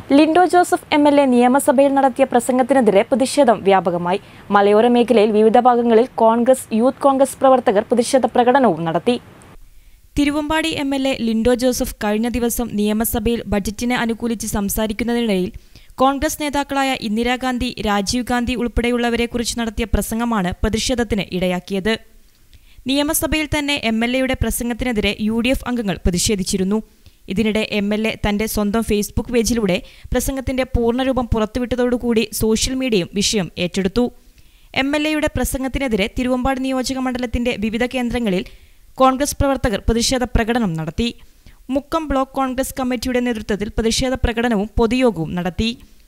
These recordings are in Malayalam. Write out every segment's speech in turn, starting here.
Lindo Joseph M L A നിയമസഭയിൽ നടത്തിയ പ്രസംഗത്തിനെതിരെ പ്രതിഷേധം വ്യാപകമായി മലയോര മേഖലയിൽ വിവിധ ഭാഗങ്ങളിൽ കോൺഗ്രസ് യൂത്ത് കോൺഗ്രസ് പ്രവർത്തകർ പ്രതിഷേധ പ്രകടനവും നടത്തി Thiruvambady M L A Lindo Joseph കഴിഞ്ഞ ദിവസം നിയമസഭയിൽ ബജറ്റിനെ അനുകൂലിച്ച് സംസാരിക്കുന്നതിനിടയിൽ കോൺഗ്രസ് നേതാക്കളായ ഇന്ദിരാഗാന്ധി രാജീവ് ഗാന്ധി ഉൾപ്പെടെയുള്ളവരെക്കുറിച്ച് നടത്തിയ പ്രസംഗമാണ് പ്രതിഷേധത്തിന് ഇടയാക്കിയത് നിയമസഭയിൽ തന്നെ എം എൽ എയുടെ പ്രസംഗത്തിനെതിരെ യു ഡി എഫ് അംഗങ്ങൾ പ്രതിഷേധിച്ചിരുന്നു ഇതിനിടെ എം എൽ എ തന്റെ സ്വന്തം ഫേസ്ബുക്ക് പേജിലൂടെ പ്രസംഗത്തിന്റെ പൂർണ്ണരൂപം പുറത്തുവിട്ടതോടുകൂടി സോഷ്യൽ മീഡിയയും വിഷയം ഏറ്റെടുത്തു എം എൽ എയുടെ പ്രസംഗത്തിനെതിരെ തിരുവമ്പാട് നിയോജക മണ്ഡലത്തിന്റെ വിവിധ കേന്ദ്രങ്ങളിൽ കോൺഗ്രസ് പ്രവർത്തകർ പ്രതിഷേധ പ്രകടനം നടത്തി മുക്കം ബ്ലോക്ക് കോൺഗ്രസ് കമ്മിറ്റിയുടെ നേതൃത്വത്തിൽ പ്രതിഷേധ പ്രകടനവും പൊതുയോഗവും നടത്തി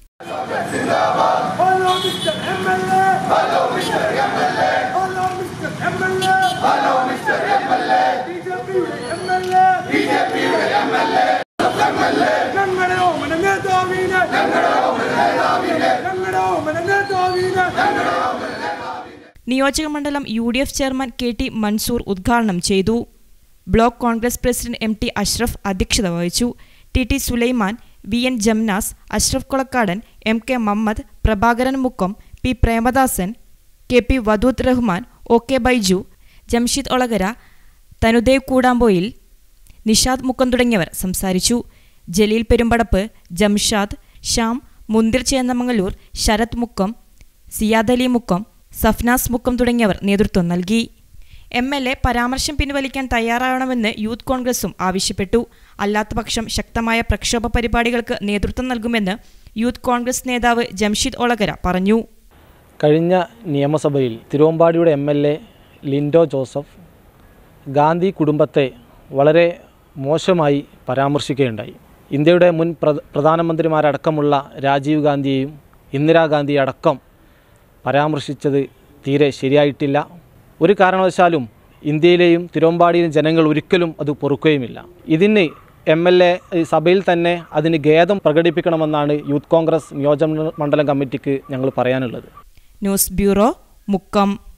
Hello, Mr. MLA. Hello, Mr. MLA. Hello, Mr. MLA. Hello, Mr. MLA. BJP-യുടെ MLA. BJP-യുടെ MLA. ഞങ്ങളുടെ ഓമന നേതാവിനെ ഞങ്ങളുടെ ഓമന നേതാവിനെ ഞങ്ങളുടെ ഓമന നേതാവിനെ നിയോജക മണ്ഡലം U D F chairman K T Mansoor ഉദ്ഘാടനം ചെയ്തു block Congress president M T Ashraf അധ്യക്ഷത വഹിച്ചു T T Sulaiman V N Jamnas Ashraf Kolakkadan M K Mammad Prabhakaran Mukkam P Premadasan K P Vadood Rahman O K Baiju Jamsheed Olakara Thanudev Koodampoyil Nishad Mukkam തുടങ്ങിയവർ സംസാരിച്ചു ജലീൽ പെരുമ്പടപ്പ് ജംഷാദ് ശ്യാം മുന്തിർ ചേന്നമംഗലൂർ ശരത് മുക്കം സിയാദ് അലി മുക്കം സഫ്നാസ് മുക്കം തുടങ്ങിയവർ നേതൃത്വം നൽകി എം എൽ എ പരാമർശം പിൻവലിക്കാൻ തയ്യാറാവണമെന്ന് യൂത്ത് കോൺഗ്രസും ആവശ്യപ്പെട്ടു അല്ലാത്തപക്ഷം ശക്തമായ പ്രക്ഷോഭ പരിപാടികൾക്ക് നേതൃത്വം നൽകുമെന്ന് യൂത്ത് കോൺഗ്രസ് നേതാവ് ജംഷീദ് ഒളകര പറഞ്ഞു കഴിഞ്ഞ നിയമസഭയിൽ തിരുവമ്പാടിയുടെ M L A Lindo Joseph Gandhi കുടുംബത്തെ വളരെ മോശമായി പരാമർശിക്കുകയുണ്ടായി ഇന്ത്യയുടെ മുൻ പ്ര പ്രധാനമന്ത്രിമാരടക്കമുള്ള രാജീവ് ഗാന്ധിയെയും ഇന്ദിരാഗാന്ധിയെ അടക്കം പരാമർശിച്ചത് തീരെ ശരിയായിട്ടില്ല ഒരു കാരണവശാലും ഇന്ത്യയിലെയും തിരുവമ്പാടിയിലെയും ജനങ്ങൾ ഒരിക്കലും അത് പൊറുക്കുകയുമില്ല ഇതിന് എം എൽ എ സഭയിൽ തന്നെ അതിന് ഖേദം പ്രകടിപ്പിക്കണമെന്നാണ് യൂത്ത് കോൺഗ്രസ് നിയോജക മണ്ഡലം കമ്മിറ്റിക്ക് ഞങ്ങൾ പറയാനുള്ളത് ന്യൂസ് ബ്യൂറോ മുക്കം